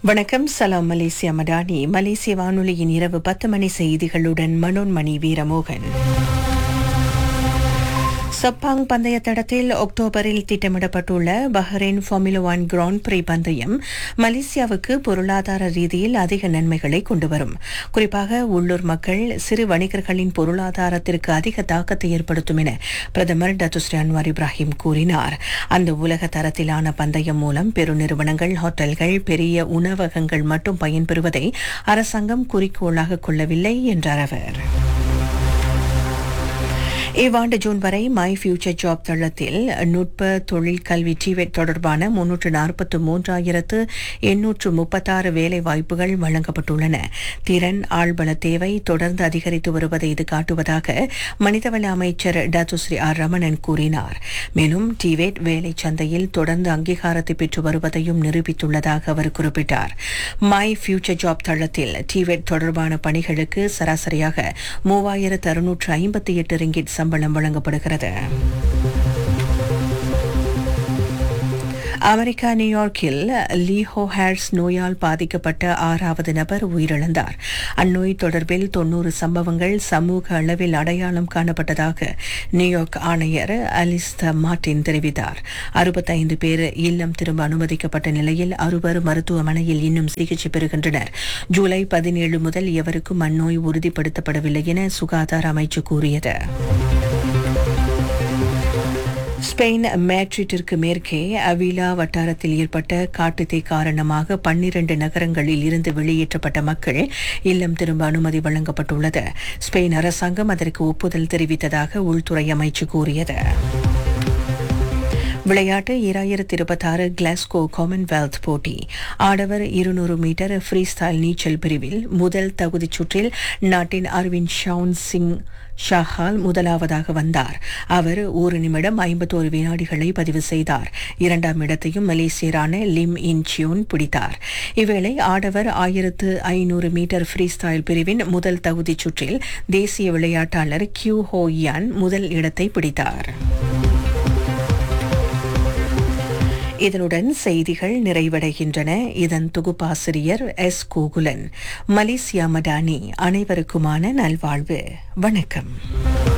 வணக்கம் சலாம் மலேசியா மடானி மலேசிய வானொலியின் இரவு பத்து மணி செய்திகளுடன் மனோன்மணி வீரமோகன் சப்பாங் பந்தய தடத்தில் அக்டோபரில் திட்டமிடப்பட்டுள்ள Bahrain formula one grand prix பந்தயம் மலேசியாவுக்கு பொருளாதார ரீதியில் அதிக நன்மைகளை கொண்டுவரும் குறிப்பாக உள்ளூர் மக்கள் சிறு வணிகர்களின் பொருளாதாரத்திற்கு அதிக தாக்கத்தை ஏற்படுத்தும் என பிரதமர் டத்துஸ்ரீ அன்வார் இப்ராஹிம் கூறினார் அந்த உலக தரத்திலான பந்தயம் மூலம் பெருநிறுவனங்கள் ஹோட்டல்கள் பெரிய உணவகங்கள் மட்டும் பயன்பெறுவதை அரசாங்கம் குறிக்கோளாக கொள்ளவில்லை என்றார் அவர் இவ்வாண்டு ஜூன் வரை மை ஃபியூச்சர் ஜாப் தளத்தில் நுட்ப தொழில் கல்வி டிவெட் தொடர்பான முன்னூற்று நாற்பத்து மூன்றாயிரத்து எண்ணூற்று முப்பத்தாறு வேலை வாய்ப்புகள் வழங்கப்பட்டுள்ளன திறன் ஆள்பல தேவை தொடர்ந்து அதிகரித்து வருவதை இது காட்டுவதாக மனிதவள அமைச்சர் டாத்துஸ்ரீ ஆர் ரமணன் கூறினார் மேலும் டிவேட் வேலை சந்தையில் தொடர்ந்து அங்கீகாரத்தை பெற்று வருவதையும் நிரூபித்துள்ளதாக அவர் குறிப்பிட்டார் மை ஃபியூச்சர் ஜாப் தளத்தில் டிவேட் தொடர்பான பணிகளுக்கு சராசரியாக மூவாயிரத்து அறுநூற்று ஐம்பத்தி எட்டு ரிங்கிட் சம்பளம் வழங்கப்படுகிறது அமெரிக்கா நியூயார்க்கில் லீஹோ ஹேர்ஸ் நோயால் பாதிக்கப்பட்ட ஆறாவது நபர் உயிரிழந்தார் அந்நோய் தொடர்பில் தொன்னூறு சம்பவங்கள் சமூக அளவில் அடையாளம் காணப்பட்டதாக நியூயார்க் ஆணையர் அலிஸ்த மார்டின் தெரிவித்தார் அறுபத்தைந்து பேர் இல்லம் திரும்ப அனுமதிக்கப்பட்ட நிலையில் அறுவர் மருத்துவமனையில் இன்னும் சிகிச்சை பெறுகின்றனர் ஜூலை பதினேழு முதல் எவருக்கும் அந்நோய் உறுதிப்படுத்தப்படவில்லை என சுகாதார அமைச்சு கூறியது ஸ்பெயின் மேட்ரிட்டிற்கு மேற்கே அவிலா வட்டாரத்தில் ஏற்பட்ட காட்டுத்தீ காரணமாக பன்னிரண்டு நகரங்களில் இருந்து வெளியேற்றப்பட்ட மக்கள் இல்லம் திரும்ப அனுமதி வழங்கப்பட்டுள்ளது ஸ்பெயின் அரசாங்கம் அதற்கு ஒப்புதல் தெரிவித்ததாக உள்துறை அமைச்சு கூறியது விளையாட்டு இராயிரத்தி இருபத்தாறு கிளாஸ்கோ காமன்வெல்த் போட்டி ஆடவர் இருநூறு மீட்டர் ஃப்ரீ ஸ்டைல் நீச்சல் பிரிவில் முதல் தகுதிச் சுற்றில் நாட்டின் அரவிந்த் ஷவுன் சிங் ஷாஹால் முதலாவதாக வந்தார் அவர் ஒரு நிமிடம் ஐம்பத்தோரு வினாடிகளை பதிவு செய்தார் இரண்டாம் இடத்தையும் மலேசியரான லிம் இன் சியோன் பிடித்தார் இவ்வேளை ஆடவர் ஆயிரத்து ஐநூறு மீட்டர் ஃப்ரீ ஸ்டைல் பிரிவின் முதல் தகுதிச் சுற்றில் தேசிய விளையாட்டாளர் கியூ ஹோ யான் முதல் இடத்தை பிடித்தார் இதனுடன் செய்திகள் நிறைவடைகின்றன இதன் தொகுப்பாசிரியர் எஸ் கோகுலன் மலேசியா மடானி அனைவருக்குமான நல்வாழ்வு வணக்கம்